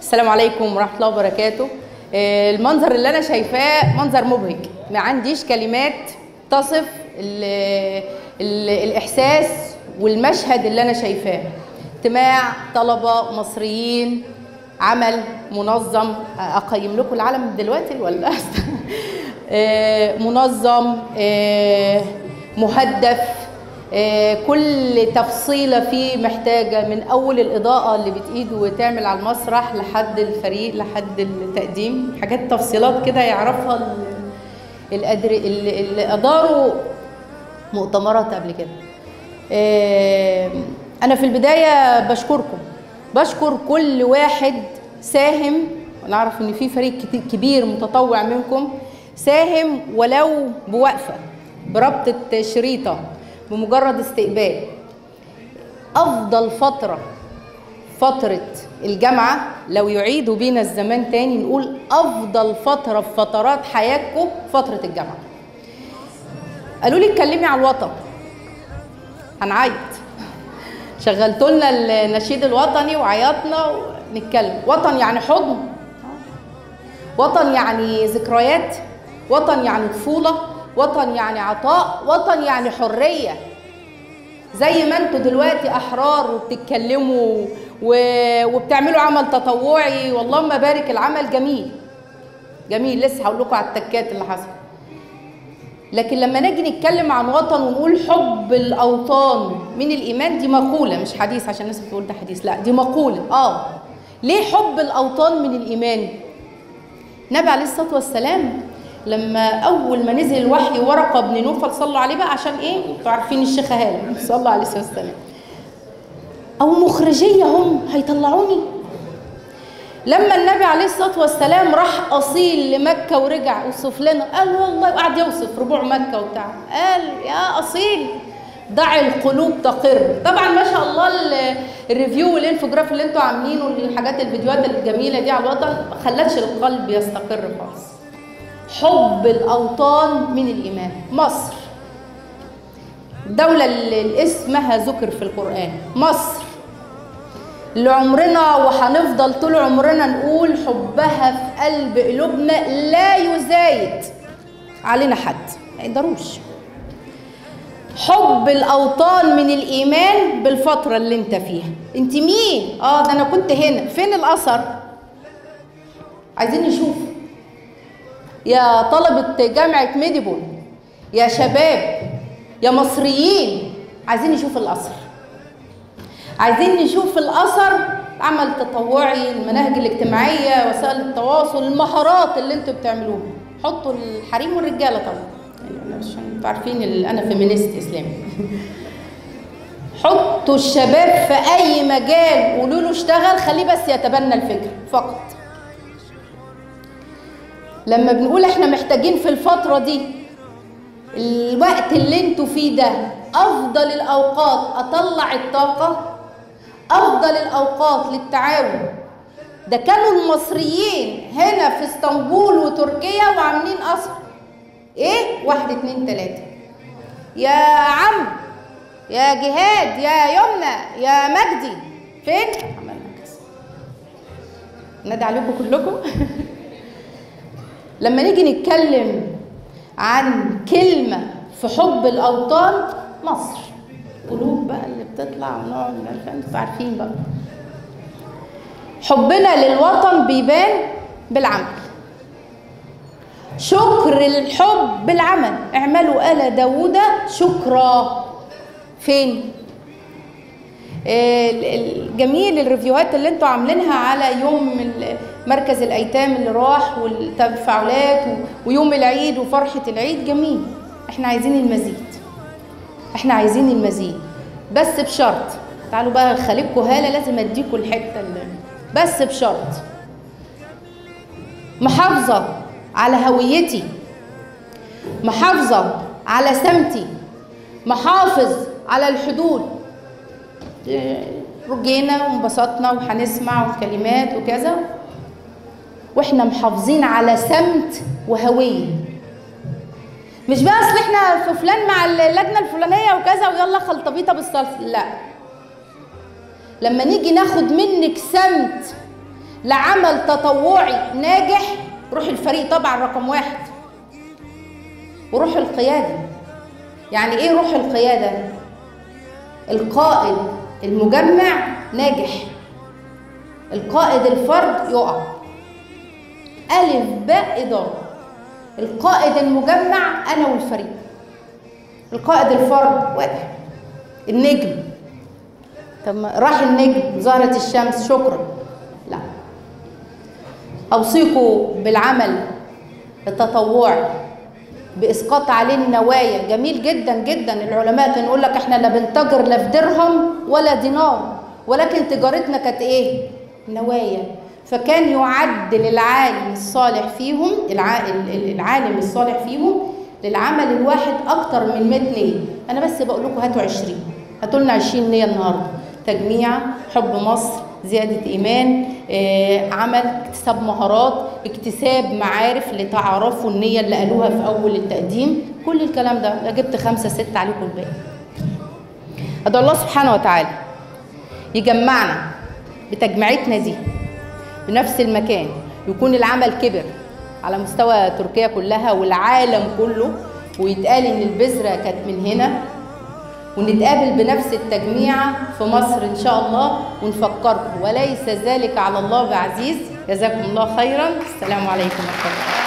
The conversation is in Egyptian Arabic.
السلام عليكم ورحمه الله وبركاته آه، المنظر اللي انا شايفاه منظر مبهج ما عنديش كلمات تصف ال ال الاحساس والمشهد اللي انا شايفاه اجتماع طلبه مصريين عمل منظم اقيم لكم العلم دلوقتي ولا آه، منظم آه، مهدف آه، كل تفصيلة فيه محتاجة من أول الإضاءة اللي بتقيد وتعمل على المسرح لحد الفريق لحد التقديم حاجات تفصيلات كده يعرفها ال- الأدر... اللي اللي أداروا مؤتمرات قبل كده آه، أنا في البداية بشكركم بشكر كل واحد ساهم أنا أعرف إن في فريق كت- كبير متطوع منكم ساهم ولو بوقفة بربطة شريطة بمجرد استقبال أفضل فترة فترة الجامعة لو يعيدوا بينا الزمان تاني نقول أفضل فترة في فترات حياتكم فترة الجامعة قالوا لي اتكلمي على الوطن هنعيط شغلتوا لنا النشيد الوطني وعيطنا ونتكلم وطن يعني حضن وطن يعني ذكريات وطن يعني طفولة وطن يعني عطاء وطن يعني حرية زي ما انتوا دلوقتي احرار وبتتكلموا و... وبتعملوا عمل تطوعي واللهم بارك العمل جميل جميل لسه هقول لكم على التكات اللي حصل لكن لما نيجي نتكلم عن وطن ونقول حب الاوطان من الايمان دي مقوله مش حديث عشان الناس بتقول ده حديث لا دي مقوله اه ليه حب الاوطان من الايمان النبي عليه الصلاه والسلام لما اول ما نزل الوحي ورقه بن نوفل صلوا عليه بقى عشان ايه انتوا عارفين الشيخه هاله صلى الله عليه وسلم او مخرجيه هم هيطلعوني لما النبي عليه الصلاه والسلام راح اصيل لمكه ورجع اوصف لنا قال والله وقعد يوصف ربوع مكه وبتاع قال يا اصيل دع القلوب تقر طبعا ما شاء الله ال- الريفيو والانفوجراف اللي انتوا عاملينه الحاجات الفيديوهات الجميله دي على الوطن ما خلتش القلب يستقر خالص حب الاوطان من الايمان مصر الدولة اللي اسمها ذكر في القرآن مصر اللي عمرنا وهنفضل طول عمرنا نقول حبها في قلب قلوبنا لا يزايد علينا حد ما يقدروش حب الاوطان من الايمان بالفتره اللي انت فيها انت مين اه ده انا كنت هنا فين الاثر عايزين نشوف يا طلبه جامعه ميديبول يا شباب يا مصريين عايزين نشوف الاثر عايزين نشوف الاثر عمل تطوعي المناهج الاجتماعيه وسائل التواصل المهارات اللي انتوا بتعملوها حطوا الحريم والرجاله طبعا يعني أنا عشان انتوا عارفين ال- انا فيمينيست اسلامي حطوا الشباب في اي مجال قولوا له اشتغل خليه بس يتبنى الفكر فقط لما بنقول احنا محتاجين في الفتره دي الوقت اللي انتوا فيه ده افضل الاوقات اطلع الطاقه افضل الاوقات للتعاون ده كانوا المصريين هنا في اسطنبول وتركيا وعاملين قصر ايه واحد اتنين تلاته يا عم يا جهاد يا يمنى يا مجدي فين عملنا كذا نادي عليكم كلكم لما نيجي نتكلم عن كلمة في حب الأوطان مصر قلوب بقى اللي بتطلع ونقعد نعرف- انتوا عارفين بقى حبنا للوطن بيبان بالعمل شكر الحب بالعمل اعملوا آل داوود شكرا فين ال- الجميل الريفيوهات اللي انتوا عاملينها على يوم ال- مركز الايتام اللي راح والتفاعلات و- ويوم العيد وفرحه العيد جميل احنا عايزين المزيد احنا عايزين المزيد بس بشرط تعالوا بقى خليكوا هاله لازم اديكوا الحته اللي بس بشرط محافظه على هويتي محافظه على سمتي محافظ على الحدود رجينا وانبسطنا وهنسمع وكلمات وكذا واحنا محافظين على سمت وهويه مش بقى اصل احنا في فلان مع اللجنه الفلانيه وكذا ويلا خلطبيطه بالصلصه لا لما نيجي ناخد منك سمت لعمل تطوعي ناجح روح الفريق طبعا رقم واحد وروح القيادة يعني ايه روح القيادة القائد المجمع ناجح القائد الفرد يقع ألف باء إدارة القائد المجمع أنا والفريق القائد الفرد واقع النجم طب ما راح النجم ظهرت الشمس شكرا لا أوصيكم بالعمل التطوعي باسقاط عليه النوايا جميل جدا جدا العلماء كانوا يقول لك احنا لا بنتاجر لا في درهم ولا دينار ولكن تجارتنا كانت ايه نوايا فكان يعدل العالم الصالح فيهم العالم الصالح فيهم للعمل الواحد اكتر من 100 نيه انا بس بقول لكم هاتوا 20 هاتوا لنا 20 نيه النهارده تجميع حب مصر زيادة إيمان آه، عمل اكتساب مهارات اكتساب معارف لتعرفوا النية اللي قالوها في أول التقديم كل الكلام ده لا جبت خمسة ستة عليكم الباقي أدعو الله سبحانه وتعالى يجمعنا بتجميعتنا دي بنفس المكان يكون العمل كبر على مستوى تركيا كلها والعالم كله ويتقال ان البذره كانت من هنا ونتقابل بنفس التجميعة في مصر إن شاء الله ونفكركم وليس ذلك على الله بعزيز جزاكم الله خيرا السلام عليكم ورحمة الله